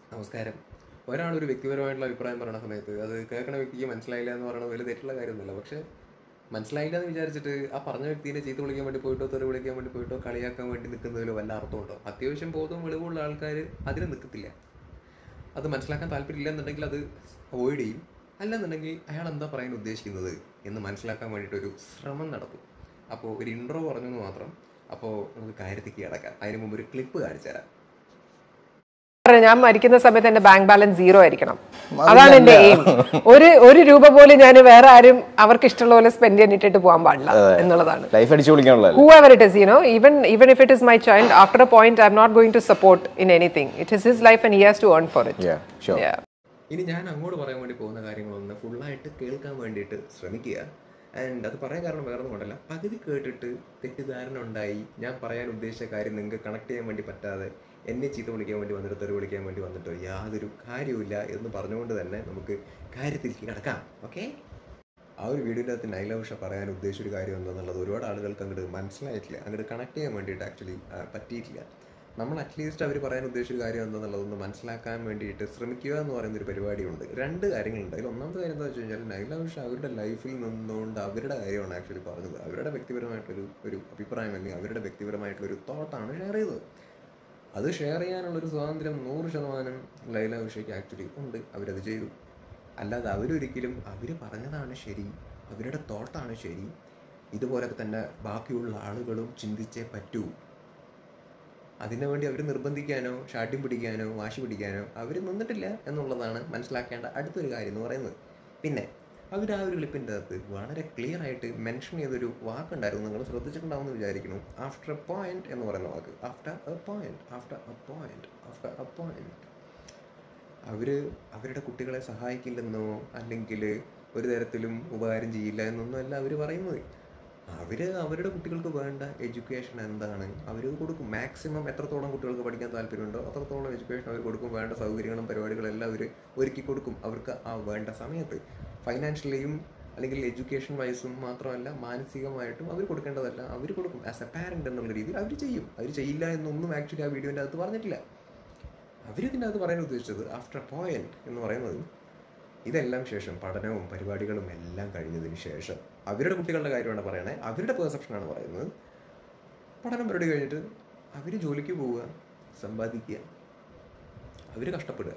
നമസ്കാരം ഒരാൾ ഒരു വ്യക്തിപരമായിട്ടുള്ള അഭിപ്രായം പറയുന്ന സമയത്ത് അത് കേൾക്കണ വ്യക്തിക്ക് മനസ്സിലായില്ല എന്ന് പറയുന്നത് വലിയ തെറ്റുള്ള കാര്യമൊന്നുമില്ല പക്ഷേ മനസ്സിലായില്ല എന്ന് വിചാരിച്ചിട്ട് ആ പറഞ്ഞ വ്യക്തിനെ ചീത്ത വിളിക്കാൻ വേണ്ടി പോയിട്ടോ തെറി വിളിക്കാൻ വേണ്ടി പോയിട്ടോ കളിയാക്കാൻ വേണ്ടി നിൽക്കുന്നതിൽ വല്ല അർത്ഥമുണ്ടോ അത്യാവശ്യം ബോധവും വെളിവുള്ള ആൾക്കാർ അതിന് നിൽക്കത്തില്ല അത് മനസ്സിലാക്കാൻ താല്പര്യമില്ല എന്നുണ്ടെങ്കിൽ അത് അവോയ്ഡ് ചെയ്യും അല്ലെന്നുണ്ടെങ്കിൽ അയാൾ എന്താ പറയാൻ ഉദ്ദേശിക്കുന്നത് എന്ന് മനസ്സിലാക്കാൻ വേണ്ടിയിട്ടൊരു ശ്രമം നടത്തും അപ്പോൾ ഒരു ഇൻട്രോ പറഞ്ഞു എന്ന് മാത്രം അപ്പോൾ നമുക്ക് കാര്യത്തേക്ക് കിടക്കാം അതിന് മുമ്പ് ഒരു ക്ലിപ്പ് കാണിച്ചു തരാം പറഞ്ഞു, ഞാൻ മരിക്കുന്ന സമയത്ത് എന്റെ ബാങ്ക് ബാലൻസ് സീറോ ആയിരിക്കണം അതാണ് എന്റെ എയിം ഒരു ഒരു രൂപ പോലും ഞാൻ വേറെ ആരും അവർക്ക് ഇഷ്ടമുള്ള പോലെ സ്പെൻഡ് ചെയ്യാൻ ഇട്ടിട്ട് പോകാൻ പാടില്ല എന്നുള്ളതാണ് ലൈഫ് അടിച്ചു പൊളിക്കാനുള്ള whoever it is you know even even if it is my child after a point i'm not going to support in anything it is his life and he has to earn for it Yeah, sure. yeah ഇനി ഞാൻ അങ്ങോട്ട് പറയാൻ വേണ്ടി പോകുന്ന കാര്യങ്ങളൊന്ന് ഫുള്ളായിട്ട് കേൾക്കാൻ വേണ്ടിയിട്ട് ശ്രമിക്കുക ആൻഡ് അത് പറയാൻ കാരണം വേറെ ഒന്നും കൊണ്ടല്ല പകുതി കേട്ടിട്ട് തെറ്റിദ്ധാരണ ഉണ്ടായി ഞാൻ പറയാൻ ഉദ്ദേശിച്ച കാര്യം നിങ്ങൾക്ക് കണക്ട് ചെയ്യാൻ വേണ്ടി പറ്റാതെ എന്നെ ചീത്ത വിളിക്കാൻ വേണ്ടി വന്നിട്ട് തെറി വിളിക്കാൻ വേണ്ടി വന്നിട്ടോ യാതൊരു കാര്യമില്ല എന്ന് പറഞ്ഞുകൊണ്ട് തന്നെ നമുക്ക് കാര്യത്തിലേക്ക് കിടക്കാം ഓക്കെ ആ ഒരു വീഡിയോൻ്റെ അകത്ത് നൈല ഉഷ പറയാൻ ഉദ്ദേശിച്ച ഒരു കാര്യം എന്താണെന്നുള്ളത് ഒരുപാട് ആളുകൾക്ക് അങ്ങോട്ട് മനസ്സിലായിട്ടില്ല അങ്ങോട്ട് കണക്ട് ചെയ്യാൻ വേണ്ടിയിട്ട് ആക്ച്വലി പറ്റിയിട്ടില്ല നമ്മൾ അറ്റ്ലീസ്റ്റ് അവർ പറയാൻ ഉദ്ദേശിച്ച ഒരു കാര്യം എന്താണെന്നുള്ളതൊന്ന് മനസ്സിലാക്കാൻ വേണ്ടിയിട്ട് ശ്രമിക്കുക എന്ന് പറയുന്ന ഒരു പരിപാടിയുണ്ട് രണ്ട് കാര്യങ്ങളുണ്ട് അതിൽ ഒന്നാമത്തെ കാര്യം എന്താ വെച്ച് കഴിഞ്ഞാൽ നൈല ഉഷ അവരുടെ ലൈഫിൽ നിന്നുകൊണ്ട് അവരുടെ കാര്യമാണ് ആക്ച്വലി പറഞ്ഞത് അവരുടെ വ്യക്തിപരമായിട്ടൊരു ഒരു അഭിപ്രായം അല്ലെങ്കിൽ അവരുടെ വ്യക്തിപരമായിട്ടുള്ള ഒരു തോട്ടാണ് ഷെയർ ചെയ്തത് അത് ഷെയർ ചെയ്യാനുള്ളൊരു സ്വാതന്ത്ര്യം നൂറ് ശതമാനം ലൈല ഉഷയ്ക്ക് ആക്ച്വലി ഉണ്ട് അവരത് ചെയ്തു അല്ലാതെ അവരൊരിക്കലും അവർ പറഞ്ഞതാണ് ശരി അവരുടെ തോട്ടാണ് ശരി ഇതുപോലൊക്കെ തന്നെ ബാക്കിയുള്ള ആളുകളും ചിന്തിച്ചേ പറ്റൂ അതിനു വേണ്ടി അവർ നിർബന്ധിക്കാനോ ഷാഠ്യം പിടിക്കാനോ വാശി പിടിക്കാനോ അവർ നിന്നിട്ടില്ല എന്നുള്ളതാണ് മനസ്സിലാക്കേണ്ട അടുത്തൊരു കാര്യം എന്ന് പറയുന്നത് പിന്നെ അവർ ആ ഒരു ക്ലിപ്പിൻ്റെ അകത്ത് വളരെ ക്ലിയർ ആയിട്ട് മെൻഷൻ ചെയ്തൊരു വാക്കുണ്ടായിരുന്നു നിങ്ങൾ ശ്രദ്ധിച്ചിട്ടുണ്ടാവുമെന്ന് വിചാരിക്കുന്നു ആഫ്റ്റർ എ പോയിന്റ് എന്ന് പറയുന്ന വാക്ക് after a point after a point after a point അവർ അവരുടെ കുട്ടികളെ സഹായിക്കില്ലെന്നോ അല്ലെങ്കിൽ ഒരു തരത്തിലും ഉപകാരം ചെയ്യില്ല എന്നൊന്നും അല്ല അവർ പറയുന്നത് അവർ അവരുടെ കുട്ടികൾക്ക് വേണ്ട എഡ്യൂക്കേഷൻ എന്താണ് അവർ കൊടുക്കും മാക്സിമം എത്രത്തോളം കുട്ടികൾക്ക് പഠിക്കാൻ താല്പര്യമുണ്ടോ അത്രത്തോളം എഡ്യൂക്കേഷൻ അവർ കൊടുക്കും വേണ്ട സൗകര്യങ്ങളും പരിപാടികളും എല്ലാം അവർ ഒരുക്കി കൊടുക്കും അവർക്ക് ആ വേണ്ട സമയത്ത് ഫൈനാൻഷ്യലിയും അല്ലെങ്കിൽ എഡ്യൂക്കേഷൻ വൈസും മാത്രമല്ല മാനസികമായിട്ടും അവർ കൊടുക്കേണ്ടതല്ല അവർ കൊടുക്കും ആസ് എ പാരൻ്റ് എന്നുള്ള രീതിയിൽ അവർ ചെയ്യും അവർ ചെയ്യില്ല എന്നൊന്നും ആക്ച്വലി ആ വീഡിയോൻ്റെ അകത്ത് പറഞ്ഞിട്ടില്ല അവരിതിൻ്റെ അകത്ത് പറയാൻ ഉദ്ദേശിച്ചത് ആഫ്റ്റർ പോയിന്റ് എന്ന് പറയുന്നത് ഇതെല്ലാം ശേഷം പഠനവും പരിപാടികളും എല്ലാം കഴിഞ്ഞതിന് ശേഷം അവരുടെ കുട്ടികളുടെ കാര്യമാണ് പറയണേ അവരുടെ പെർസെപ്ഷനാണ് പറയുന്നത് പഠനം പരിപാടി കഴിഞ്ഞിട്ട് അവർ ജോലിക്ക് പോവുക സമ്പാദിക്കുക അവർ കഷ്ടപ്പെടുക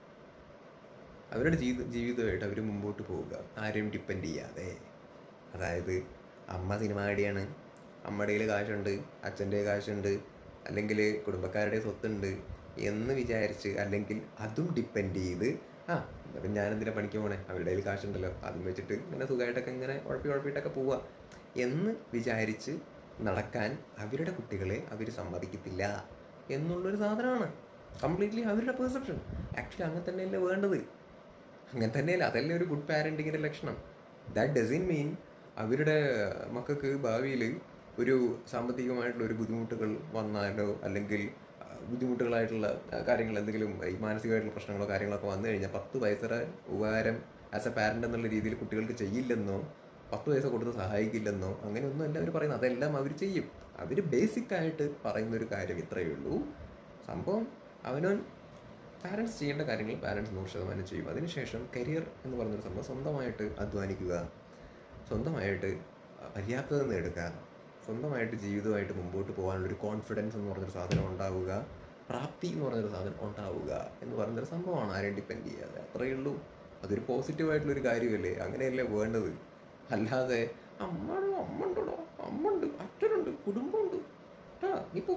അവരുടെ ജീവിത ജീവിതമായിട്ട് അവർ മുമ്പോട്ട് പോവുക ആരെയും ഡിപ്പെൻഡ് ചെയ്യാതെ അതായത് അമ്മ സിനിമ നടിയാണ് അമ്മയുടെ കയ്യിൽ കാശുണ്ട് അച്ഛൻ്റെ കാശുണ്ട് അല്ലെങ്കിൽ കുടുംബക്കാരുടെ സ്വത്തുണ്ട് എന്ന് വിചാരിച്ച് അല്ലെങ്കിൽ അതും ഡിപ്പെൻഡ് ചെയ്ത് ആ അപ്പം ഞാനെന്തിനാ പണിക്ക് പോണേ അവരുടെ കയ്യിൽ കാശുണ്ടല്ലോ അതും വെച്ചിട്ട് ഇങ്ങനെ സുഖമായിട്ടൊക്കെ ഇങ്ങനെ ഉഴപ്പി ഉഴപ്പിയിട്ടൊക്കെ പോവുക എന്ന് വിചാരിച്ച് നടക്കാൻ അവരുടെ കുട്ടികളെ അവർ സമ്മതിക്കത്തില്ല എന്നുള്ളൊരു സാധനമാണ് കംപ്ലീറ്റ്ലി അവരുടെ പെർസെപ്ഷൻ ആക്ച്വലി അങ്ങനെ തന്നെയല്ലേ വേണ്ടത് അങ്ങനെ തന്നെയല്ല അതല്ലേ ഒരു ഗുഡ് പാരൻറ്റിങ്ങിൻ്റെ ലക്ഷണം ദാറ്റ് ഡസൻ മീൻ അവരുടെ മക്കൾക്ക് ഭാവിയിൽ ഒരു സാമ്പത്തികമായിട്ടുള്ള ഒരു ബുദ്ധിമുട്ടുകൾ വന്നാലോ അല്ലെങ്കിൽ ആ, ബുദ്ധിമുട്ടുകളായിട്ടുള്ള ആ, കാര്യങ്ങൾ എന്തെങ്കിലും ഈ മാനസികമായിട്ടുള്ള പ്രശ്നങ്ങളോ കാര്യങ്ങളൊക്കെ വന്നു കഴിഞ്ഞാൽ പത്ത് പൈസയുടെ ഉപകാരം ആസ് എ പാരൻ്റ് എന്നുള്ള രീതിയിൽ കുട്ടികൾക്ക് ചെയ്യില്ലെന്നോ പത്ത് പൈസ കൊടുത്ത് സഹായിക്കില്ലെന്നോ അങ്ങനെയൊന്നും അല്ല അവർ പറയുന്നത് അതെല്ലാം അവർ ചെയ്യും അവർ ബേസിക് ആയിട്ട് പറയുന്ന ഒരു കാര്യം ഇത്രയേ ഉള്ളൂ സംഭവം അവനവൻ പാരൻസ് ചെയ്യേണ്ട കാര്യങ്ങൾ പാരൻസ് നൂറ് ശതമാനം ചെയ്യും അതിനുശേഷം കരിയർ എന്ന് പറയുന്നൊരു സംഭവം സ്വന്തമായിട്ട് അധ്വാനിക്കുക സ്വന്തമായിട്ട് പര്യാപ്തത നേടുക സ്വന്തമായിട്ട് ജീവിതമായിട്ട് മുമ്പോട്ട് പോകാനുള്ളൊരു കോൺഫിഡൻസ് എന്ന് പറഞ്ഞൊരു സാധനം ഉണ്ടാവുക പ്രാപ്തി എന്ന് പറഞ്ഞൊരു സാധനം ഉണ്ടാവുക എന്ന് പറയുന്നൊരു സംഭവമാണ് ആരെയും ഡിപ്പെൻഡ് ചെയ്യാതെ അത്രയേ ഉള്ളൂ അതൊരു പോസിറ്റീവായിട്ടുള്ളൊരു കാര്യമല്ലേ അങ്ങനെയല്ലേ വേണ്ടത് അല്ലാതെ അമ്മ അമ്മ ഉണ്ടോ അമ്മ ഉണ്ട് അച്ഛനുണ്ട് കുടുംബമുണ്ട് ആ ഇപ്പോൾ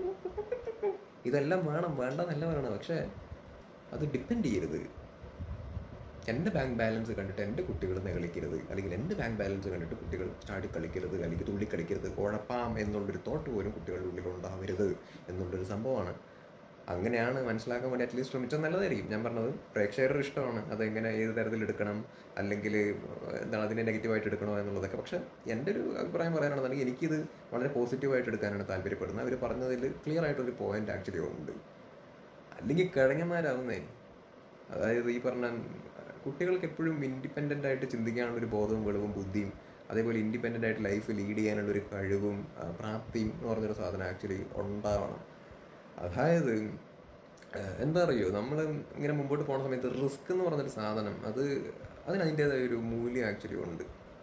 ഇതെല്ലാം വേണം വേണ്ടെന്നല്ല പറയണം പക്ഷേ അത് ഡിപ്പെൻഡ് ചെയ്യരുത് എൻ്റെ ബാങ്ക് ബാലൻസ് കണ്ടിട്ട് എൻ്റെ കുട്ടികൾ കളിക്കരുത് അല്ലെങ്കിൽ എൻ്റെ ബാങ്ക് ബാലൻസ് കണ്ടിട്ട് കുട്ടികൾ ചാടി കളിക്കരുത് അല്ലെങ്കിൽ തുള്ളി കളിക്കരുത് ഉഴപ്പാം എന്നുള്ളൊരു തോട്ട് പോലും കുട്ടികളുടെ ഉള്ളിൽ ഉണ്ടാവരുത് എന്നുള്ളൊരു സംഭവമാണ് അങ്ങനെയാണ് മനസ്സിലാക്കാൻ വേണ്ടി അറ്റ്ലീസ്റ്റ് ശ്രമിച്ചാൽ നല്ലതായിരിക്കും ഞാൻ പറഞ്ഞത് പ്രേക്ഷകരുടെ ഇഷ്ടമാണ് അതെങ്ങനെ ഏത് തരത്തിൽ എടുക്കണം അല്ലെങ്കിൽ എന്താണ് അതിനെ നെഗറ്റീവായിട്ട് എടുക്കണോ എന്നുള്ളതൊക്കെ പക്ഷേ എൻ്റെ ഒരു അഭിപ്രായം പറയാനാണെന്നുണ്ടെങ്കിൽ എനിക്കിത് വളരെ പോസിറ്റീവായിട്ട് എടുക്കാനാണ് താല്പര്യപ്പെടുന്നത് അവർ പറഞ്ഞതിൽ ക്ലിയർ ആയിട്ടൊരു പോയിന്റ് ആക്ച്വലി ഉണ്ട് അല്ലെങ്കിൽ കിഴങ്ങന്മാരാവുന്നേ അതായത് ഈ പറഞ്ഞ കുട്ടികൾക്ക് എപ്പോഴും ഇൻഡിപെൻഡൻ്റ് ആയിട്ട് ചിന്തിക്കാനുള്ള ഒരു ബോധവും വെളിവും ബുദ്ധിയും അതേപോലെ ഇൻഡിപെൻഡൻ്റ് ആയിട്ട് ലൈഫ് ലീഡ് ചെയ്യാനുള്ള ഒരു കഴിവും ആ, പ്രാപ്തിയും എന്ന് പറഞ്ഞൊരു സാധനം ആക്ച്വലി ഉണ്ടാവണം അതായത് ഏഹ് എന്താ അറിയോ നമ്മൾ ഇങ്ങനെ മുമ്പോട്ട് പോകുന്ന സമയത്ത് റിസ്ക് എന്ന് പറഞ്ഞൊരു സാധനം അത് അതിന് അതിൻ്റെതായ ഒരു മൂല്യം ആക്ച്വലി ഉണ്ട്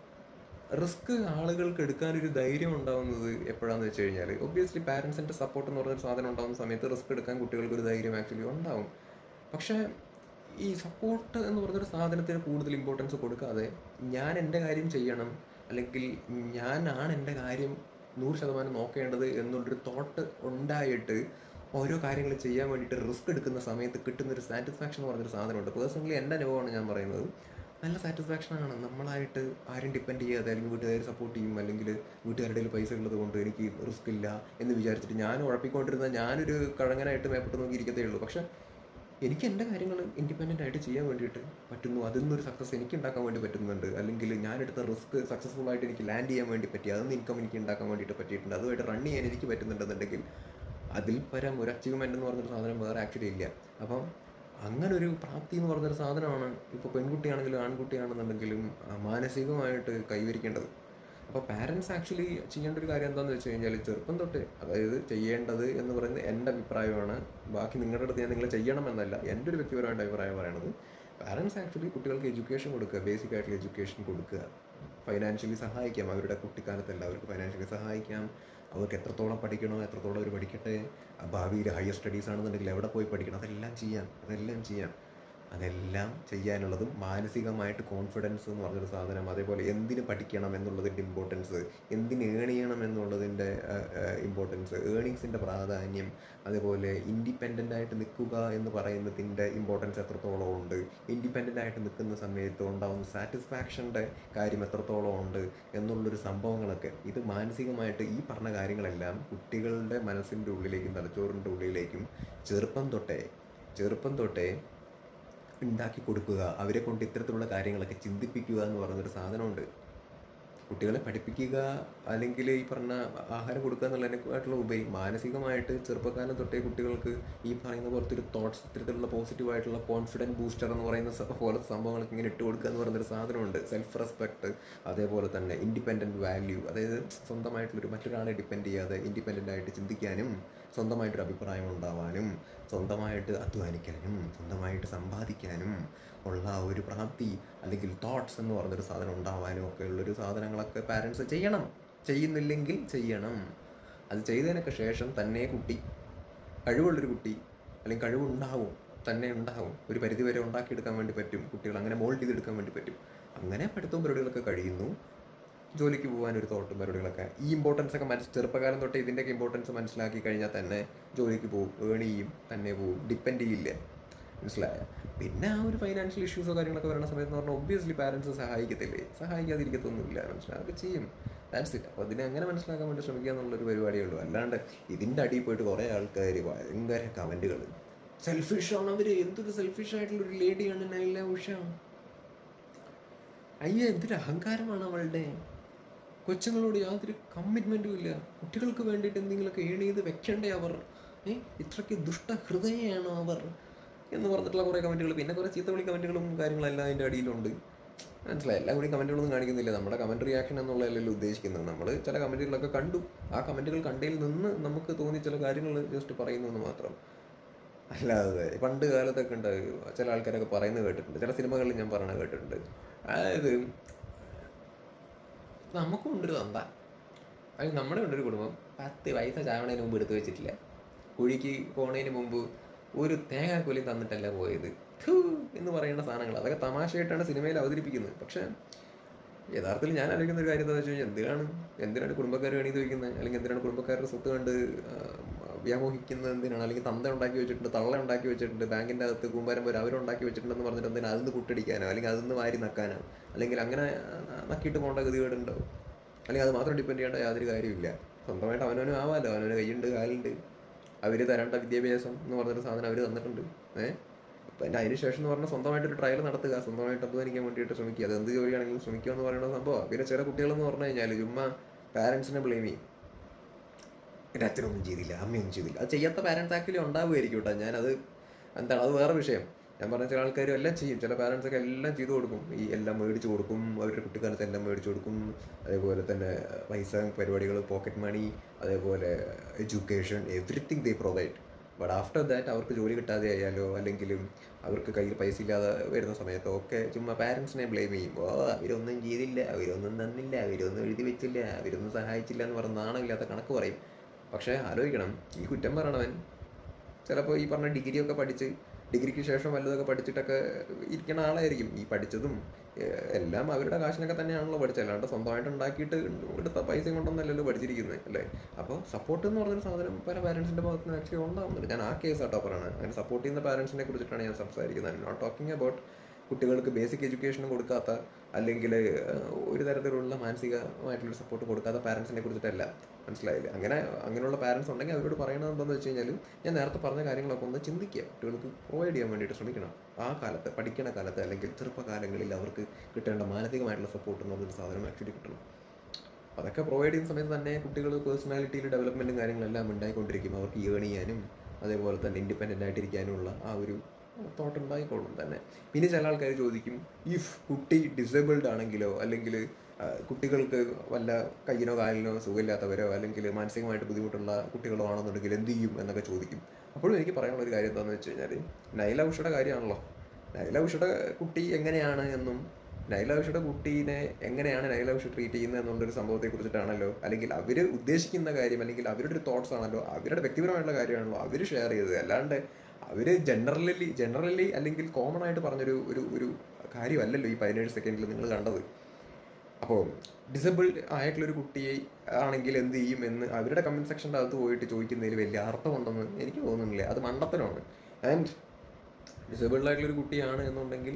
റിസ്ക് ആളുകൾക്ക് എടുക്കാനൊരു ധൈര്യം ഉണ്ടാവുന്നത് എപ്പോഴാന്ന് വെച്ച് കഴിഞ്ഞാൽ ഒബ്വിയസ്ലി പാരൻസിന്റെ സപ്പോർട്ട് എന്ന് പറഞ്ഞൊരു സാധനം ഉണ്ടാകുന്ന സമയത്ത് റിസ്ക് എടുക്കാൻ കുട്ടികൾക്ക് ഒരു ധൈര്യം ആക്ച്വലി ഉണ്ടാവും പക്ഷേ ഈ സപ്പോർട്ട് എന്ന് പറഞ്ഞൊരു സാധനത്തിന് കൂടുതൽ ഇമ്പോർട്ടൻസ് കൊടുക്കാതെ ഞാൻ എൻ്റെ കാര്യം ചെയ്യണം അല്ലെങ്കിൽ ഞാനാണ് എൻ്റെ കാര്യം നൂറ് ശതമാനം നോക്കേണ്ടത് എന്നുള്ളൊരു തോട്ട് ഉണ്ടായിട്ട് ഓരോ കാര്യങ്ങൾ ചെയ്യാൻ വേണ്ടിയിട്ട് റിസ്ക് എടുക്കുന്ന സമയത്ത് കിട്ടുന്ന ഒരു സാറ്റിസ്ഫാക്ഷൻ എന്ന് പറഞ്ഞൊരു സാധനമുണ്ട് പേഴ്സണലി എൻ്റെ അനുഭവമാണ് ഞാൻ പറയുന്നത് നല്ല സാറ്റിസ്ഫാക്ഷൻ ആണ് നമ്മളായിട്ട് ആരും ഡിപ്പെൻഡ് ചെയ്യാതെ അല്ലെങ്കിൽ വീട്ടുകാർ സപ്പോർട്ട് ചെയ്യും അല്ലെങ്കിൽ വീട്ടുകാരുടെ കയ്യിൽ പൈസ ഉള്ളത് കൊണ്ട് എനിക്ക് റിസ്ക് ഇല്ല എന്ന് വിചാരിച്ചിട്ട് ഞാൻ ഉഴപ്പിക്കൊണ്ടിരുന്ന ഞാനൊരു കഴങ്ങനായിട്ട് മേപ്പെട്ട് നോക്കി ഇരിക്കത്തേ ഉള്ളൂ പക്ഷെ എനിക്ക് എൻ്റെ കാര്യങ്ങൾ ഇൻഡിപെൻഡൻ്റ് ആയിട്ട് ചെയ്യാൻ വേണ്ടിയിട്ട് പറ്റുന്നു അതിൽ നിന്നൊരു സക്സസ് എനിക്ക് ഉണ്ടാക്കാൻ വേണ്ടി പറ്റുന്നുണ്ട് അല്ലെങ്കിൽ ഞാൻ എടുത്ത റിസ്ക് സക്സസ്ഫുൾ ആയിട്ട് എനിക്ക് ലാൻഡ് ചെയ്യാൻ വേണ്ടി പറ്റി അതിൽ നിന്ന് ഇൻകം എനിക്ക് ഉണ്ടാക്കാൻ വേണ്ടിയിട്ട് പറ്റിയിട്ടുണ്ട് അതുമായിട്ട് റൺ ചെയ്യാൻ എനിക്ക് പറ്റുന്നുണ്ടെന്നുണ്ടെങ്കിൽ അതിൽ പരം ഒരു അച്ചീവ്മെൻ്റ് എന്ന് പറഞ്ഞൊരു സാധനം വേറെ ആക്ച്വലി ഇല്ല അപ്പം അങ്ങനെ ഒരു പ്രാപ്തി എന്ന് പറഞ്ഞൊരു സാധനമാണ് ഇപ്പോൾ പെൺകുട്ടിയാണെങ്കിലും ആൺകുട്ടിയാണെന്നുണ്ടെങ്കിലും ആ, മാനസികമായിട്ട് കൈവരിക്കേണ്ടത് അപ്പോൾ പാരൻസ് ആക്ച്വലി ചെയ്യേണ്ട ഒരു കാര്യം എന്താണെന്ന് വെച്ച് കഴിഞ്ഞാൽ ചെറുപ്പം തൊട്ട് അതായത് ചെയ്യേണ്ടത് എന്ന് പറയുന്നത് എൻ്റെ അഭിപ്രായമാണ് ബാക്കി നിങ്ങളുടെ അടുത്ത് ഞാൻ നിങ്ങൾ ചെയ്യണമെന്നല്ല എൻ്റെ ഒരു വ്യക്തിപരമായിട്ട് അഭിപ്രായം പറയണത് പാരൻസ് ആക്ച്വലി കുട്ടികൾക്ക് എഡ്യൂക്കേഷൻ കൊടുക്കുക ബേസിക് ആയിട്ടുള്ള എഡ്യൂക്കേഷൻ കൊടുക്കുക ഫൈനാൻഷ്യലി സഹായിക്കാം അവരുടെ കുട്ടിക്കാലത്തല്ല അവർക്ക് ഫൈനാൻഷ്യലി സഹായിക്കാം അവർക്ക് എത്രത്തോളം പഠിക്കണോ എത്രത്തോളം അവർ പഠിക്കട്ടെ ആ ഭാവിയിൽ ഹയർ സ്റ്റഡീസ് ആണെന്നുണ്ടെങ്കിൽ എവിടെ പോയി പഠിക്കണം അതെല്ലാം ചെയ്യാം അതെല്ലാം ചെയ്യാം അതെല്ലാം ചെയ്യാനുള്ളതും മാനസികമായിട്ട് കോൺഫിഡൻസ് എന്ന് പറഞ്ഞൊരു സാധനം അതേപോലെ എന്തിന് പഠിക്കണം എന്നുള്ളതിൻ്റെ ഇമ്പോർട്ടൻസ് എന്തിന് ഏൺ ചെയ്യണം എന്നുള്ളതിൻ്റെ ഇമ്പോർട്ടൻസ് ഏണിങ്സിൻ്റെ പ്രാധാന്യം അതേപോലെ ഇൻഡിപെൻഡൻ്റ് ആയിട്ട് നിൽക്കുക എന്ന് പറയുന്നതിൻ്റെ ഇമ്പോർട്ടൻസ് എത്രത്തോളം ഉണ്ട് ഇൻഡിപെൻഡൻ്റ് ആയിട്ട് നിൽക്കുന്ന സമയത്ത് ഉണ്ടാകുന്ന സാറ്റിസ്ഫാക്ഷൻ്റെ കാര്യം എത്രത്തോളം ഉണ്ട് എന്നുള്ളൊരു സംഭവങ്ങളൊക്കെ ഇത് മാനസികമായിട്ട് ഈ പറഞ്ഞ കാര്യങ്ങളെല്ലാം കുട്ടികളുടെ മനസ്സിൻ്റെ ഉള്ളിലേക്കും തലച്ചോറിൻ്റെ ഉള്ളിലേക്കും ചെറുപ്പം തൊട്ടേ ചെറുപ്പം തൊട്ടേ ഉണ്ടാക്കി കൊടുക്കുക അവരെ കൊണ്ട് ഇത്തരത്തിലുള്ള കാര്യങ്ങളൊക്കെ ചിന്തിപ്പിക്കുക എന്ന് പറയുന്നൊരു സാധനമുണ്ട് കുട്ടികളെ പഠിപ്പിക്കുക അല്ലെങ്കിൽ ഈ പറഞ്ഞ ആഹാരം കൊടുക്കുക എന്നുള്ളതിനെക്കാട്ടുള്ള ഉപരി മാനസികമായിട്ട് ചെറുപ്പക്കാലം തൊട്ടേ കുട്ടികൾക്ക് ഈ പറയുന്ന പോലത്തെ ഒരു തോട്ട്സ് ഇത്തരത്തിലുള്ള പോസിറ്റീവായിട്ടുള്ള കോൺഫിഡൻറ്റ് ബൂസ്റ്റർ എന്ന് പറയുന്ന സ- പോലത്തെ സംഭവങ്ങളൊക്കെ ഇങ്ങനെ ഇട്ട് കൊടുക്കുക എന്ന് പറയുന്നൊരു സാധനമുണ്ട് സെൽഫ് റെസ്പെക്ട് അതേപോലെ തന്നെ ഇൻഡിപെൻഡൻറ്റ് വാല്യൂ അതായത് സ്വന്തമായിട്ടുള്ളൊരു മറ്റൊരാളെ ഡിപ്പെൻഡ് ചെയ്യാതെ ഇൻഡിപെൻഡൻ്റ് ആയിട്ട് ചിന്തിക്കാനും സ്വന്തമായിട്ടൊരു അഭിപ്രായം ഉണ്ടാവാനും സ്വന്തമായിട്ട് അധ്വാനിക്കാനും സ്വന്തമായിട്ട് സമ്പാദിക്കാനും ഉള്ള ഒരു പ്രാപ്തി അല്ലെങ്കിൽ തോട്ട്സ് എന്ന് പറഞ്ഞൊരു സാധനം ഉണ്ടാവാനും ഒക്കെ ഉള്ളൊരു സാധനങ്ങളൊക്കെ പാരൻസ് ചെയ്യണം ചെയ്യുന്നില്ലെങ്കിൽ ചെയ്യണം അത് ചെയ്തതിനൊക്കെ ശേഷം തന്നെ കുട്ടി കഴിവുള്ളൊരു കുട്ടി അല്ലെങ്കിൽ കഴിവുണ്ടാവും തന്നെ ഉണ്ടാവും ഒരു പരിധി വരെ ഉണ്ടാക്കിയെടുക്കാൻ വേണ്ടി പറ്റും കുട്ടികൾ അങ്ങനെ മോൾഡ് ചെയ്തെടുക്കാൻ വേണ്ടി പറ്റും അങ്ങനെ പഠിത്തവും പരിപാടികളൊക്കെ കഴിയുന്നു ജോലിക്ക് പോകാൻ ഒരു തോട്ടും പരിപാടികളൊക്കെ ഈ ഇമ്പോർട്ടൻസ് ഒക്കെ മനസ്സ് ചെറുപ്പകാലം തൊട്ട് ഇതിൻ്റെയൊക്കെ ഇമ്പോർട്ടൻസ് മനസ്സിലാക്കി കഴിഞ്ഞാൽ തന്നെ ജോലിക്ക് പോകും ഏൺ ചെയ്യും തന്നെ പോകും ഡിപ്പെൻഡ് ചെയ്യില്ല മനസ്സിലായ പിന്നെ ആ ഒരു ഫൈനാൻഷ്യൽ ഇഷ്യൂസോ കാര്യങ്ങളൊക്കെ വരുന്ന സമയത്ത് എന്ന് പറഞ്ഞാൽ ഒബ്വിയസ്ലി പാരൻസ് സഹായിക്കത്തില്ലേ സഹായിക്കാതിരിക്കത്തൊന്നുമില്ല മനസ്സിലാക്കുക ചെയ്യും ദാറ്റ്സ് ഇറ്റ് അപ്പോൾ അതിനെ അങ്ങനെ മനസ്സിലാക്കാൻ വേണ്ടി ശ്രമിക്കുക എന്നുള്ളൊരു പരിപാടിയേ ഉള്ളൂ അല്ലാണ്ട് ഇതിൻ്റെ അടിയിൽ പോയിട്ട് കുറേ ആൾക്കാർ ഭയങ്കര കമൻറ്റുകൾ സെൽഫിഷാണ് അവർ എന്തൊരു സെൽഫിഷ് ആയിട്ടുള്ള ഒരു ലേഡിയാണ് നൈല ഉഷ അയ്യോ എന്തൊരു അഹങ്കാരമാണ് അവളുടെ കൊച്ചുങ്ങളോട് യാതൊരു കമ്മിറ്റ്മെൻറ്റും ഇല്ല കുട്ടികൾക്ക് വേണ്ടിയിട്ട് എന്തെങ്കിലുമൊക്കെ ഏൺ ചെയ്ത് വെക്കണ്ടേ അവർ ഏ ഇത്രയ്ക്ക് ദുഷ്ടഹൃദയമാണോ അവർ എന്ന് പറഞ്ഞിട്ടുള്ള കുറേ കമൻറ്റുകൾ പിന്നെ കുറേ ചീത്തവിളി കമൻറ്റുകളും കാര്യങ്ങളെല്ലാം അതിൻ്റെ അടിയിലുണ്ട് മനസ്സിലായി എല്ലാം കൂടി കമൻറ്റുകളൊന്നും കാണിക്കുന്നില്ല നമ്മുടെ കമൻറ്റ് റിയാക്ഷൻ എന്നുള്ളതല്ലല്ലോ ഉദ്ദേശിക്കുന്നത് നമ്മൾ ചില കമൻറ്റുകളൊക്കെ കണ്ടു ആ കമൻറ്റുകൾ കണ്ടതിൽ നിന്ന് നമുക്ക് തോന്നിയ ചില കാര്യങ്ങൾ ജസ്റ്റ് പറയുന്നു എന്ന് മാത്രം അല്ലാതെ പണ്ട് കാലത്തൊക്കെ ഉണ്ട് ചില ആൾക്കാരൊക്കെ പറയുന്നത് കേട്ടിട്ടുണ്ട് ചില സിനിമകളിൽ ഞാൻ പറയണത് കേട്ടിട്ടുണ്ട് അതായത് നമുക്കും ഉണ്ടൊരു തന്ത അത് നമ്മുടെ ഉണ്ടൊരു കുടുംബം പത്ത് പൈസ ചാവണതിന് മുമ്പ് എടുത്തു വെച്ചിട്ടില്ല കുഴിക്ക് പോണതിന് മുമ്പ് ഒരു തേങ്ങാക്കൊലി തന്നിട്ടല്ല പോയത് ഥൂ എന്ന് പറയുന്ന സാധനങ്ങൾ അതൊക്കെ തമാശയായിട്ടാണ് സിനിമയിൽ അവതരിപ്പിക്കുന്നത് പക്ഷേ യഥാർത്ഥത്തിൽ ഞാൻ ആലോചിക്കുന്ന ഒരു കാര്യം എന്താ വെച്ച് കഴിഞ്ഞാൽ എന്തിനാണ് എന്തിനാണ് കുടുംബക്കാർ വേണിയത് വയ്ക്കുന്നത് അല്ലെങ്കിൽ എന്തിനാണ് കുടുംബക്കാരുടെ സ്വത്ത് കണ്ട് ആ, വ്യാമോഹിക്കുന്നത് എന്തിനാണ് അല്ലെങ്കിൽ തന്ത ഉണ്ടാക്കി വെച്ചിട്ടുണ്ട് തള്ള ഉണ്ടാക്കി വെച്ചിട്ടുണ്ട് ബാങ്കിൻ്റെ അകത്ത് കൂമ്പാരം പോലെ അവരുണ്ടാക്കി വെച്ചിട്ടുണ്ടെന്ന് പറഞ്ഞിട്ട് എന്തിനാ അതിന്ന് കുട്ടടിക്കാനോ അല്ലെങ്കിൽ അതിന്ന് വാരി നക്കാനോ അല്ലെങ്കിൽ അങ്ങനെ ആ, നക്കിയിട്ട് പോകേണ്ട ഗതികേടുണ്ടോ അല്ലെങ്കിൽ അത് മാത്രം ഡിപ്പെൻഡ് ചെയ്യേണ്ട യാതൊരു കാര്യമില്ല സ്വന്തമായിട്ട് അവനവനും ആവാമല്ലോ അവനവന് കൈയുണ്ട് കാലുണ്ട് അവർ തരേണ്ട വിദ്യാഭ്യാസം എന്ന് പറഞ്ഞൊരു സാധനം അവർ തന്നിട്ടുണ്ട് ഏഹ് അപ്പം എൻ്റെ അതിന് ശേഷം എന്ന് പറഞ്ഞാൽ സ്വന്തമായിട്ടൊരു ട്രയൽ നടത്തുക സ്വന്തമായിട്ട് അധ്വാനിക്കാൻ വേണ്ടിയിട്ട് ശ്രമിക്കുക അത് എന്ത് ജോലിയാണെങ്കിലും ശ്രമിക്കുക എന്ന് പറയുന്ന സംഭവം പിന്നെ ചില കുട്ടികളെന്ന് പറഞ്ഞു കഴിഞ്ഞാൽ ചുമ്മാ പാരൻസിനെ ബ്ലെയിം ചെയ്യും എൻ്റെ അച്ഛനൊന്നും ചെയ്തില്ല അമ്മയൊന്നും ചെയ്തില്ല അത് ചെയ്യാത്ത പാരൻസ് ആക്ച്വലി ഉണ്ടാവുമായിരിക്കും കേട്ടോ ഞാനത് എന്താണ് അത് വേറെ വിഷയം ഞാൻ പറഞ്ഞ ചില ആൾക്കാർ എല്ലാം ചെയ്യും ചില പാരൻസ് ഒക്കെ എല്ലാം ചെയ്തു കൊടുക്കും ഈ എല്ലാം മേടിച്ചു കൊടുക്കും അവരുടെ കുട്ടിക്കാലത്ത് എല്ലാം മേടിച്ചു കൊടുക്കും അതേപോലെ തന്നെ പൈസ പരിപാടികൾ പോക്കറ്റ് മണി അതേപോലെ education everything they provide but after that അവർക്ക് ജോലി കിട്ടാതെ ആയാലോ അല്ലെങ്കിൽ അവർക്ക് കയ്യിൽ പൈസ ഇല്ലാതെ വരുന്ന സമയത്തോ ഒക്കെ ചുമ്മാ പാരൻസിനെ ബ്ലെയിം ചെയ്യും ഓ അവരൊന്നും ചെയ്തില്ല അവരൊന്നും തന്നില്ല അവരൊന്നും എഴുതി വെച്ചില്ല അവരൊന്നും സഹായിച്ചില്ല എന്ന് പറഞ്ഞ നാണമില്ലാത്ത കണക്ക് പറയും പക്ഷേ ആലോചിക്കണം ഈ കുറ്റം പറയണവൻ ചിലപ്പോൾ ഈ പറഞ്ഞ ഡിഗ്രിയൊക്കെ പഠിച്ച് ഡിഗ്രിക്ക് ശേഷം വല്ലതൊക്കെ പഠിച്ചിട്ടൊക്കെ ഇരിക്കുന്ന ആളായിരിക്കും ഈ പഠിച്ചതും ഏഹ്, എല്ലാം അവരുടെ കാശിനൊക്കെ തന്നെയാണല്ലോ പഠിച്ചത് അല്ലാണ്ട് സ്വന്തമായിട്ട് ഉണ്ടാക്കിയിട്ട് എടുത്ത പൈസ കൊണ്ടൊന്നല്ലല്ലോ പഠിച്ചിരിക്കുന്നത് അല്ലേ അപ്പോൾ സപ്പോർട്ട് എന്ന് പറഞ്ഞൊരു സാധനം പല പാരൻസിൻ്റെ ഭാഗത്ത് നിന്ന് ആക്ച്വലി ഉണ്ടാവുന്നുണ്ട് ഞാൻ ആ കേസ് ആട്ടോ പറയുന്നത് അങ്ങനെ സപ്പോർട്ട് ചെയ്യുന്ന പാരൻസിനെ കുറിച്ചിട്ടാണ് ഞാൻ സംസാരിക്കുന്നത് നോട്ട് ടോക്കിംഗ് അബൌട്ട് കുട്ടികൾക്ക് ബേസിക് എഡ്യൂക്കേഷൻ കൊടുക്കാത്ത അല്ലെങ്കിൽ ഒരു തരത്തിലുള്ള മാനസികമായിട്ടുള്ള സപ്പോർട്ട് കൊടുക്കാത്ത പാരൻസിനെ കുറിച്ചിട്ടല്ല മനസ്സിലായില്ല അങ്ങനെ അങ്ങനെയുള്ള പാരൻസ് ഉണ്ടെങ്കിൽ അവരോട് പറയണത് എന്താണെന്ന് വെച്ച് കഴിഞ്ഞാൽ ഞാൻ നേരത്തെ പറഞ്ഞ കാര്യങ്ങളൊക്കെ ഒന്ന് ചിന്തിക്കുക കുട്ടികൾക്ക് പ്രൊവൈഡ് ചെയ്യാൻ വേണ്ടിയിട്ട് ശ്രമിക്കണം ആ കാലത്ത് പഠിക്കണ കാലത്ത് അല്ലെങ്കിൽ ചെറുപ്പകാലങ്ങളിൽ അവർക്ക് കിട്ടേണ്ട മാനസികമായിട്ടുള്ള സപ്പോർട്ട് എന്നുള്ളൊരു സാധനം ആക്ച്വലി കിട്ടണം അതൊക്കെ പ്രൊവൈഡ് ചെയ്യുന്ന സമയത്ത് തന്നെ കുട്ടികൾ പേഴ്സണാലിറ്റിയിൽ ഡെവലപ്മെൻറ്റും കാര്യങ്ങളെല്ലാം ഉണ്ടായിക്കൊണ്ടിരിക്കും അവർക്ക് ഏൺ ചെയ്യാനും അതേപോലെ തന്നെ ഇൻഡിപെൻഡൻ്റ് ആയിട്ടിരിക്കാനുള്ള ആ ഒരു തോട്ട് ഉണ്ടായിക്കോളും തന്നെ പിന്നെ ചില ആൾക്കാർ ചോദിക്കും ഇഫ് കുട്ടി ഡിസേബിൾഡ് ആണെങ്കിലോ അല്ലെങ്കിൽ ആ, കുട്ടികൾക്ക് വല്ല കയ്യിനോ കാലിനോ സുഖമില്ലാത്തവരോ അല്ലെങ്കിൽ മാനസികമായിട്ട് ബുദ്ധിമുട്ടുള്ള കുട്ടികളോ ആണെന്നുണ്ടെങ്കിൽ എന്ത് ചെയ്യും എന്നൊക്കെ ചോദിക്കും അപ്പോഴും എനിക്ക് പറയാനുള്ള ഒരു കാര്യം എന്താണെന്ന് വെച്ച് കഴിഞ്ഞാൽ നൈല ഉഷയുടെ കാര്യമാണല്ലോ നൈല ഉഷയുടെ കുട്ടി എങ്ങനെയാണ് എന്നും നൈല ഉഷയുടെ കുട്ടീനെ എങ്ങനെയാണ് നൈല ഉഷ ട്രീറ്റ് ചെയ്യുന്നത് എന്നുള്ളൊരു സംഭവത്തെ കുറിച്ചിട്ടാണല്ലോ അല്ലെങ്കിൽ അവർ ഉദ്ദേശിക്കുന്ന കാര്യം അല്ലെങ്കിൽ അവരുടെ ഒരു തോട്ട്സ് ആണല്ലോ അവരുടെ വ്യക്തിപരമായിട്ടുള്ള കാര്യമാണല്ലോ അവർ ഷെയർ ചെയ്തത് അല്ലാണ്ട് അവർ ജനറലി ജനറലി അല്ലെങ്കിൽ കോമൺ ആയിട്ട് പറഞ്ഞൊരു ഒരു ഒരു കാര്യമല്ലല്ലോ ഈ പതിനേഴ് സെക്കൻഡിൽ നിങ്ങൾ കണ്ടത് അപ്പോൾ ഡിസബിൾഡ് ആയിട്ടുള്ളൊരു കുട്ടിയെ ആണെങ്കിൽ എന്ത് ചെയ്യും എന്ന് അവരുടെ കമൻറ്റ് സെക്ഷൻ്റെ അകത്ത് പോയിട്ട് ചോദിക്കുന്നതിൽ വലിയ അർത്ഥമുണ്ടെന്ന് എനിക്ക് തോന്നുന്നില്ല അത് മണ്ടത്തരമാണ് ആൻഡ് ഡിസബിൾഡ് ആയിട്ടുള്ളൊരു കുട്ടിയാണ് എന്നുണ്ടെങ്കിൽ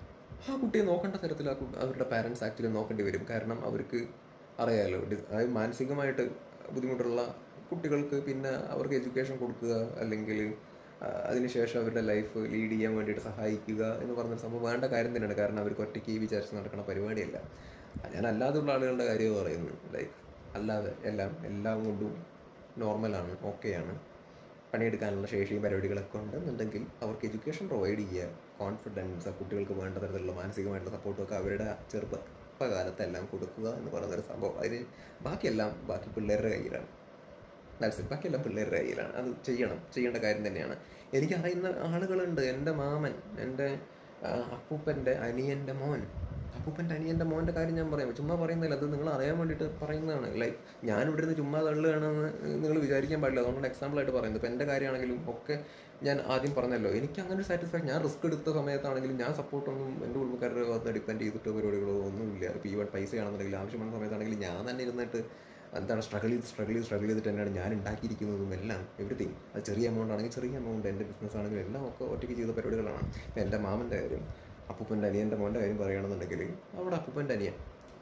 ആ കുട്ടിയെ നോക്കേണ്ട തരത്തിൽ ആ കു- അവരുടെ പാരൻസ് ആക്ച്വലി നോക്കേണ്ടി വരും കാരണം അവർക്ക് അറിയാലോ ഡി- അതായത് മാനസികമായിട്ട് ബുദ്ധിമുട്ടുള്ള കുട്ടികൾക്ക് പിന്നെ അവർക്ക് എഡ്യൂക്കേഷൻ കൊടുക്കുക അല്ലെങ്കിൽ ആ, അതിനുശേഷം അവരുടെ ലൈഫ് ലീഡ് ചെയ്യാൻ വേണ്ടിയിട്ട് സഹായിക്കുക എന്ന് പറഞ്ഞൊരു സംഭവം വേണ്ട കാര്യം തന്നെയാണ് കാരണം അവർക്ക് ഒറ്റയ്ക്ക് വിചാരിച്ച് നടക്കുന്ന പരിപാടിയല്ല ഞാൻ അല്ലാതെയുള്ള ആളുകളുടെ കാര്യം പറയുന്നത് ലൈക്ക് അല്ലാതെ എല്ലാം എല്ലാം കൊണ്ടും നോർമലാണ് ഓക്കെയാണ് പണിയെടുക്കാനുള്ള ശേഷിയും പരിപാടികളൊക്കെ ഉണ്ടെന്നുണ്ടെങ്കിൽ അവർക്ക് എഡ്യൂക്കേഷൻ പ്രൊവൈഡ് ചെയ്യുക കോൺഫിഡൻസ് കുട്ടികൾക്ക് വേണ്ട തരത്തിലുള്ള മാനസികമായിട്ടുള്ള സപ്പോർട്ടൊക്കെ അവരുടെ ചെറുപ്പകാലത്തെല്ലാം കൊടുക്കുക എന്ന് പറയുന്നൊരു സംഭവം അതിന് ബാക്കിയെല്ലാം ബാക്കി പിള്ളേരുടെ കയ്യിലാണ് ദാറ്റ്സ് ഇറ്റ് ബാക്കിയെല്ലാം പിള്ളേരുടെ കയ്യിലാണ് അത് ചെയ്യണം ചെയ്യേണ്ട കാര്യം തന്നെയാണ് എനിക്കറിയുന്ന ആളുകളുണ്ട് എൻ്റെ മാമൻ എൻ്റെ ആ, അപ്പൂപ്പൻ്റെ അനിയൻ്റെ മോൻ അപ്പൂപ്പൻ്റെ അനിയൻ്റെ മോൻ്റെ കാര്യം ഞാൻ പറയാം ചുമ്മാ പറയുന്നില്ല അത് നിങ്ങൾ അറിയാൻ വേണ്ടിയിട്ട് പറയുന്നതാണ് ലൈക്ക് ഞാൻ ഇവിടെ നിന്ന് ചുമ്മാ തള്ളുകയാണെന്ന് നിങ്ങൾ വിചാരിക്കാൻ പാടില്ല അതുകൊണ്ടാണ് എക്സാമ്പിൾ ആയിട്ട് പറയുന്നത് ഇപ്പം എൻ്റെ കാര്യമാണെങ്കിലും ഒക്കെ ഞാൻ ആദ്യം പറഞ്ഞല്ലോ എനിക്ക് അങ്ങനെ ഒരു സാറ്റിസ്ഫാക്ഷൻ ഞാൻ റിസ്ക് എടുത്ത സമയത്താണെങ്കിലും ഞാൻ സപ്പോർട്ടൊന്നും എൻ്റെ കുടുംബക്കാരുടെ ഭാഗത്ത് ഡിപ്പെൻഡ് ചെയ്തിട്ടോ പരിപാടികളോ ഒന്നുമില്ല ഇപ്പോൾ ഈവൻ പൈസയാണെന്നുണ്ടെങ്കിൽ ആവശ്യമുള്ള സമയത്താണെങ്കിൽ ഞാൻ തന്നെ ഇരുന്നിട്ട് എന്താണ് സ്ട്രഗിൾ ചെയ്ത് സ്ട്രഗിൾ ചെയ്ത് സ്ട്രഗിൾ ചെയ്തിട്ട് തന്നെയാണ് ഞാൻ ഉണ്ടാക്കിയിരിക്കുന്നതും എല്ലാം എവറിത്തിങ് അത് ചെറിയ എമൗണ്ട് ആണെങ്കിൽ ചെറിയ എമൗണ്ട് എൻ്റെ ബിസിനസ് ആണെങ്കിലും എല്ലാം ഒക്കെ ഒറ്റയ്ക്ക് ചെയ്ത പരിപാടികളാണ് ഇപ്പം എൻ്റെ മാമൻ്റെ കാര്യം അപ്പൂപ്പൻ്റെ അനിയൻ്റെ മോൻ്റെ കാര്യം പറയുകയാണെന്നുണ്ടെങ്കിൽ അവിടെ അപ്പൂപ്പൻ്റെ അനിയൻ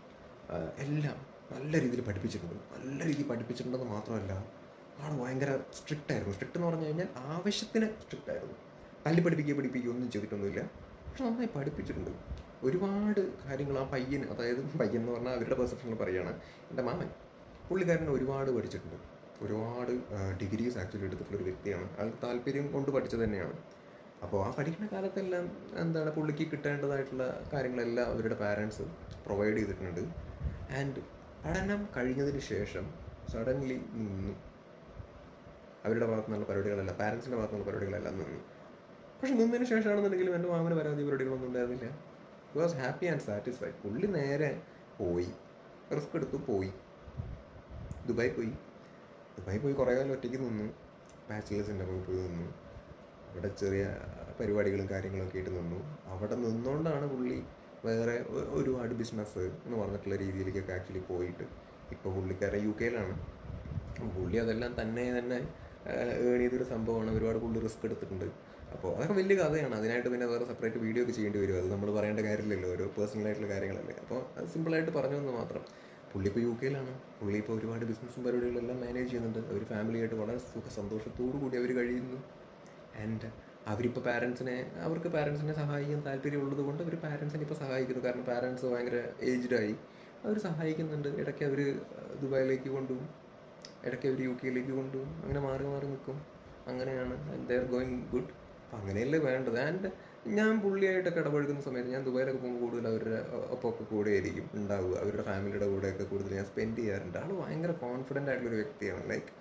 ആ, എല്ലാം നല്ല രീതിയിൽ പഠിപ്പിച്ചിട്ടുണ്ട് നല്ല രീതിയിൽ പഠിപ്പിച്ചിട്ടുണ്ടെന്ന് മാത്രമല്ല ആൾ ഭയങ്കര സ്ട്രിക്റ്റ് ആയിരുന്നു സ്ട്രിക്റ്റ് എന്ന് പറഞ്ഞു കഴിഞ്ഞാൽ ആവശ്യത്തിന് സ്ട്രിക്റ്റ് ആയിരുന്നു തല്ലി പഠിപ്പിക്കുക പഠിപ്പിക്കുക ഒന്നും ചെയ്തിട്ടൊന്നുമില്ല പക്ഷെ നന്നായി പഠിപ്പിച്ചിട്ടുണ്ട് ഒരുപാട് കാര്യങ്ങൾ ആ പയ്യൻ അതായത് പയ്യൻ എന്ന് പറഞ്ഞാൽ അവരുടെ പെർസെപ്ഷനിൽ പറയുകയാണ് എൻ്റെ മാമൻ പുള്ളിക്കാരൻ ഒരുപാട് പഠിച്ചിട്ടുണ്ട് ഒരുപാട് ഡിഗ്രീസ് ആക്ച്വലി എടുത്തിട്ടുള്ള ഒരു വ്യക്തിയാണ് ആൾ താല്പര്യം കൊണ്ട് പഠിച്ചത് തന്നെയാണ് അപ്പോൾ ആ പഠിക്കുന്ന കാലത്തെല്ലാം എന്താണ് പുള്ളിക്ക് കിട്ടേണ്ടതായിട്ടുള്ള കാര്യങ്ങളെല്ലാം അവരുടെ പാരൻസ് പ്രൊവൈഡ് ചെയ്തിട്ടുണ്ട് ആൻഡ് പഠനം കഴിഞ്ഞതിന് ശേഷം സഡൻലി നിന്നു അവരുടെ ഭാഗത്തു നിന്നുള്ള പരിപാടികളല്ല പാരൻസിൻ്റെ ഭാഗത്തു നിന്നുള്ള പരിപാടികളെല്ലാം നിന്നു പക്ഷെ നിന്നതിന് ശേഷമാണെന്നുണ്ടെങ്കിലും എൻ്റെ മാമന് പരാതി പരിപാടികളൊന്നും ഉണ്ടായിരുന്നില്ല he was happy and satisfied പുള്ളി നേരെ പോയി റിസ്ക് എടുത്തു പോയി ദുബായി പോയി ദുബായി പോയി കുറേ കാലം ഒറ്റയ്ക്ക് നിന്നു ബാച്ചിലേഴ്സിൻ്റെ പോയി പോയി നിന്നു അവിടെ ചെറിയ പരിപാടികളും കാര്യങ്ങളൊക്കെ ആയിട്ട് നിന്നു അവിടെ നിന്നുകൊണ്ടാണ് പുള്ളി വേറെ ഒ- ഒരുപാട് ബിസിനസ് എന്ന് പറഞ്ഞിട്ടുള്ള രീതിയിലേക്കൊക്കെ ആക്ച്വലി പോയിട്ട് ഇപ്പോൾ പുള്ളിക്കാരൻ യു കെയിലാണ് പുള്ളി അതെല്ലാം തന്നെ തന്നെ ഏൺ ചെയ്തൊരു സംഭവമാണ് ഒരുപാട് പുള്ളി റിസ്ക് എടുത്തിട്ടുണ്ട് അപ്പോൾ അതൊക്കെ വലിയ കഥയാണ് അതിനായിട്ട് പിന്നെ വേറെ സെപ്പറേറ്റ് വീഡിയോ ഒക്കെ ചെയ്യേണ്ടി വരും അത് നമ്മൾ പറയേണ്ട കാര്യമില്ലല്ലോ ഒരു പേഴ്സണൽ ആയിട്ടുള്ള കാര്യങ്ങളല്ലേ അപ്പോൾ അത് സിമ്പിളായിട്ട് പറഞ്ഞു എന്ന് മാത്രം പുള്ളി ഇപ്പോൾ യു കെയിലാണ് പുള്ളി ഇപ്പോൾ ഒരുപാട് ബിസിനസ്സും പരിപാടികളെല്ലാം മാനേജ് ചെയ്യുന്നുണ്ട് അവർ ഫാമിലിയായിട്ട് വളരെ സുഖ സന്തോഷത്തോടു കൂടി അവർ കഴിയുന്നു ആൻഡ് അവരിപ്പോൾ പാരൻസിനെ അവർക്ക് പാരൻസിനെ സഹായിക്കാൻ താല്പര്യമുള്ളത് കൊണ്ട് അവർ പാരൻസിനെ ഇപ്പോൾ സഹായിക്കുന്നു കാരണം പാരൻസ് ഭയങ്കര ഏജ്ഡ് ആയി അവർ സഹായിക്കുന്നുണ്ട് ഇടയ്ക്ക് അവർ ദുബായിലേക്ക് കൊണ്ടുപോകും ഇടയ്ക്ക് അവർ യു കെയിലേക്ക് കൊണ്ടുപോകും അങ്ങനെ മാറി മാറി നിൽക്കും അങ്ങനെയാണ് ദേ ആർ ഗോയിങ് ഗുഡ് അപ്പം അങ്ങനെയല്ലേ വേണ്ടത് ആൻഡ് ഞാൻ പുള്ളിയായിട്ടൊക്കെ ഇടപഴകുന്ന സമയത്ത് ഞാൻ ദുബായിലൊക്കെ പോകുമ്പോൾ കൂടുതൽ അവരുടെ ഒപ്പമൊക്കെ കൂടെ ആയിരിക്കും ഉണ്ടാവുക അവരുടെ ഫാമിലിയുടെ കൂടെയൊക്കെ കൂടുതൽ ഞാൻ സ്പെൻഡ് ചെയ്യാറുണ്ട് ആൾ ഭയങ്കര കോൺഫിഡൻ്റ് ആയിട്ടുള്ളൊരു വ്യക്തിയാണ് ലൈക്ക്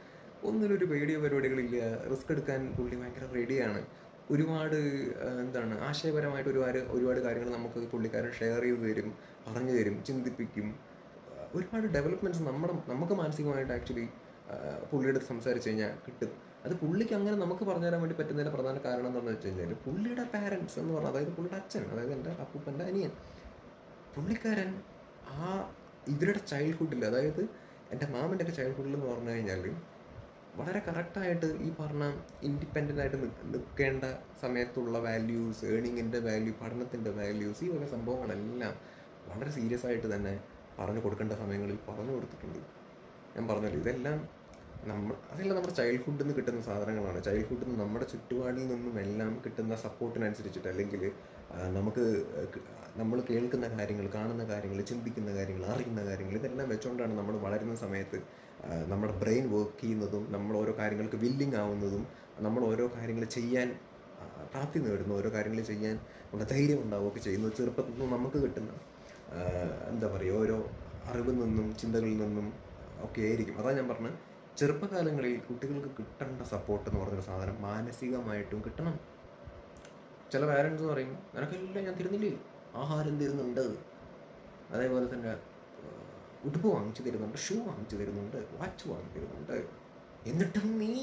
ഒന്നിലൊരു പേടിയോ പരിപാടികളില്ല റിസ്ക് എടുക്കാൻ പുള്ളി ഭയങ്കര റെഡിയാണ് ഒരുപാട് ആ, എന്താണ് ആശയപരമായിട്ട് ഒരുപാട് ഒരുപാട് കാര്യങ്ങൾ നമുക്ക് പുള്ളിക്കാരൻ ഷെയർ ചെയ്ത് തരും പറഞ്ഞു തരും ചിന്തിപ്പിക്കും ആ, ഒരുപാട് ഡെവലപ്മെന്റ്സ് നമ്മുടെ നമുക്ക് മാനസികമായിട്ട് ആക്ച്വലി പുള്ളിയുടെ അടുത്ത് സംസാരിച്ച് കഴിഞ്ഞാൽ കിട്ടും അത് പുള്ളിക്ക് അങ്ങനെ നമുക്ക് പറഞ്ഞു തരാൻ വേണ്ടി പറ്റുന്നതിന്റെ പ്രധാന കാരണം എന്താണെന്ന് വെച്ച് കഴിഞ്ഞാൽ പുള്ളിയുടെ പാരൻസ് എന്ന് പറഞ്ഞാൽ അതായത് പുള്ളിയുടെ അച്ഛൻ അതായത് എൻ്റെ അപ്പൂപ്പൻ്റെ അനിയൻ പുള്ളിക്കാരൻ ആ ഇവരുടെ ചൈൽഡ്ഹുഡിൽ അതായത് എൻ്റെ മാമൻ്റെ ഒക്കെ ചൈൽഡ്ഹുഡിൽ എന്ന് പറഞ്ഞു കഴിഞ്ഞാൽ വളരെ കറക്റ്റായിട്ട് ഈ പറഞ്ഞ ഇൻഡിപെൻഡൻ്റ് ആയിട്ട് നിക്ക് നിൽക്കേണ്ട സമയത്തുള്ള വാല്യൂസ് ഏണിങ്ങിൻ്റെ വാല്യൂ പഠനത്തിൻ്റെ വാല്യൂസ് ഈ വക സംഭവങ്ങളെല്ലാം വളരെ സീരിയസ് ആയിട്ട് തന്നെ പറഞ്ഞു കൊടുക്കേണ്ട സമയങ്ങളിൽ പറഞ്ഞു കൊടുത്തിട്ടുണ്ട് ഞാൻ പറഞ്ഞല്ലോ ഇതെല്ലാം നമ്മൾ അതെല്ലാം നമ്മുടെ ചൈൽഡ്ഹുഡിൽ നിന്ന് കിട്ടുന്ന സാധനങ്ങളാണ് ചൈൽഡ്ഹുഡിൽ നിന്ന് നമ്മുടെ ചുറ്റുപാടിൽ നിന്നും എല്ലാം കിട്ടുന്ന സപ്പോർട്ടിനനുസരിച്ചിട്ട് അല്ലെങ്കിൽ ആ, നമുക്ക് നമ്മൾ കേൾക്കുന്ന കാര്യങ്ങൾ കാണുന്ന കാര്യങ്ങൾ ചിന്തിക്കുന്ന കാര്യങ്ങൾ അറിയുന്ന കാര്യങ്ങൾ ഇതെല്ലാം വെച്ചുകൊണ്ടാണ് നമ്മൾ വളരുന്ന സമയത്ത് ആ, നമ്മുടെ ബ്രെയിൻ വർക്ക് ചെയ്യുന്നതും നമ്മൾ ഓരോ കാര്യങ്ങൾക്ക് വില്ലിങ് ആവുന്നതും നമ്മൾ ഓരോ കാര്യങ്ങൾ ചെയ്യാൻ ആ, പ്രാപ്തി നേടുന്നു ഓരോ കാര്യങ്ങൾ ചെയ്യാൻ ഉള്ള ധൈര്യം ഉണ്ടാവുകയൊക്കെ ചെയ്യുന്നത് ചെറുപ്പത്തിൽ നിന്ന് നമുക്ക് കിട്ടുന്ന ആ, എന്താ പറയുക ഓരോ അറിവിൽ നിന്നും ചിന്തകളിൽ നിന്നും ഒക്കെ ആയിരിക്കും അതാ ഞാൻ പറഞ്ഞത് ചെറുപ്പകാലങ്ങളിൽ കുട്ടികൾക്ക് കിട്ടേണ്ട സപ്പോർട്ട് എന്ന് പറഞ്ഞൊരു സാധനം മാനസികമായിട്ടും കിട്ടണം ചില പാരൻസ് പറയും നിനക്കെല്ലാം ഞാൻ തരുന്നില്ലേ ആഹാരം തരുന്നുണ്ട് അതേപോലെ തന്നെ ആ, ഉടുപ്പ് വാങ്ങിച്ചു തരുന്നുണ്ട് ഷൂ വാങ്ങിച്ചു തരുന്നുണ്ട് വാച്ച് വാങ്ങിച്ചു തരുന്നുണ്ട് എന്നിട്ടും നീ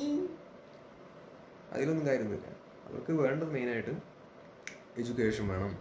അതിലൊന്നും കാര്യമൊന്നുമില്ല അവർക്ക് വേണ്ടത് മെയിനായിട്ട് എഡ്യൂക്കേഷൻ വേണം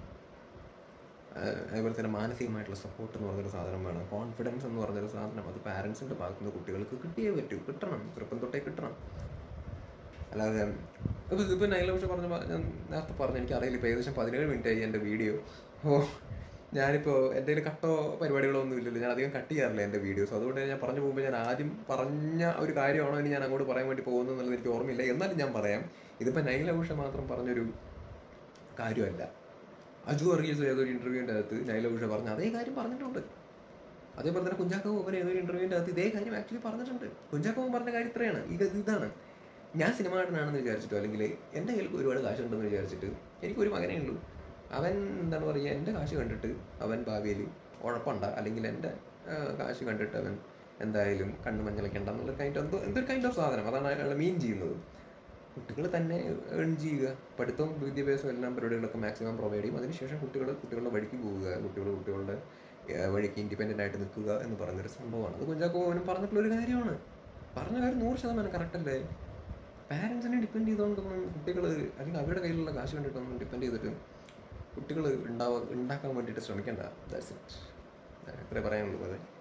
ആ, അതേപോലെ തന്നെ മാനസികമായിട്ടുള്ള സപ്പോർട്ട് എന്ന് പറഞ്ഞൊരു സാധനം വേണം കോൺഫിഡൻസ് എന്ന് പറഞ്ഞൊരു സാധനം അത് പാരൻസിൻ്റെ ഭാഗത്തു നിന്ന് കുട്ടികൾക്ക് കിട്ടിയേ പറ്റൂ കിട്ടണം ചെറുപ്പം തൊട്ടേ കിട്ടണം അല്ലാതെ ഇപ്പം ഇപ്പം നൈല പക്ഷെ പറഞ്ഞ ഞാൻ നേരത്തെ പറഞ്ഞു എനിക്ക് അറിയില്ല ഇപ്പോൾ ഏകദേശം പതിനേഴ് മിനിറ്റ് ആയി എൻ്റെ വീഡിയോ അപ്പോൾ ഞാനിപ്പോൾ എൻ്റെ കയ്യിൽ കട്ടോ പരിപാടികളോ ഒന്നും ഇല്ലല്ലോ ഞാൻ അധികം കട്ട് ചെയ്യാറില്ല എൻ്റെ വീഡിയോസ് അതുകൊണ്ട് ഞാൻ പറഞ്ഞു പോകുമ്പോൾ ഞാൻ ആദ്യം പറഞ്ഞ ഒരു കാര്യമാണോ ഇനി ഞാൻ അങ്ങോട്ട് പറയാൻ വേണ്ടി പോകുന്നത് എന്നുള്ളത് എനിക്ക് ഓർമ്മയില്ല എന്നാലും ഞാൻ പറയാം ഇതിപ്പോൾ നൈല ഉഷ മാത്രം പറഞ്ഞൊരു കാര്യമല്ല അജു വർഗീസ് ഏതൊരു ഇൻ്റർവ്യൂവിൻ്റെ അകത്ത് നൈല ഉഷ പറഞ്ഞ അതേ കാര്യം പറഞ്ഞിട്ടുണ്ട് അതേപോലെ തന്നെ കുഞ്ചാക്കോ ഓപ്പൻ ഏതൊരു ഇൻ്റർവ്യൂവിൻ്റെ അകത്ത് ഇതേ കാര്യം ആക്ച്വലി പറഞ്ഞിട്ടുണ്ട് കുഞ്ചാക്കോ പറഞ്ഞ കാര്യം ഇത്രയാണ് ഇത് ഇതാണ് ഞാൻ സിനിമ നടനാണെന്ന് വിചാരിച്ചിട്ടോ അല്ലെങ്കിൽ എൻ്റെ കയ്യിൽ ഒരുപാട് കാശുണ്ടെന്ന് വിചാരിച്ചിട്ട് എനിക്കൊരു മകനേ ഉള്ളൂ അവൻ എന്താണ് പറയുക എൻ്റെ കാശ് കണ്ടിട്ട് അവൻ ഭാവിയിൽ ഉഴപ്പണ്ട അല്ലെങ്കിൽ എൻ്റെ ആ, കാശ് കണ്ടിട്ട് അവൻ എന്തായാലും കണ്ണ് മഞ്ഞളിക്കണ്ട എന്നുള്ള കൈൻഡ് എന്തോ എന്തൊരു കൈൻഡ് ഓഫ് സാധനം അതാണ് അയാൾ മീൻ ചെയ്യുന്നത് കുട്ടികൾ തന്നെ ഏൺ ചെയ്യുക പഠിത്തവും വിദ്യാഭ്യാസവും എല്ലാം പരിപാടികളൊക്കെ മാക്സിമം പ്രൊവൈഡ് ചെയ്യും അതിനുശേഷം കുട്ടികൾ കുട്ടികളുടെ വഴിക്ക് പോവുക കുട്ടികൾ കുട്ടികളുടെ ഏഹ്, വഴിക്ക് ഇൻഡിപെൻഡൻ്റ് ആയിട്ട് നിൽക്കുക എന്ന് പറയുന്നൊരു സംഭവമാണ് അത് കുഞ്ചാക്കോ മോനും പറഞ്ഞിട്ടുള്ള ഒരു കാര്യമാണ് പറഞ്ഞ കാര്യം നൂറ് ശതമാനം കറക്റ്റ് അല്ലേ പാരൻസിനെ ഡിപ്പെൻഡ് ചെയ്തുകൊണ്ടൊന്നും കുട്ടികൾ അല്ലെങ്കിൽ അവരുടെ കയ്യിലുള്ള കാശ് കണ്ടിട്ടൊന്നും ഡിപ്പെൻഡ് ചെയ്തിട്ട് കുട്ടികൾ ഉണ്ടാവാ ഉണ്ടാക്കാൻ വേണ്ടിയിട്ട് ശ്രമിക്കണ്ട ദാറ്റ്സ് ഇറ്റ് ഇത്രേ പറയാനുള്ളൂ അതെ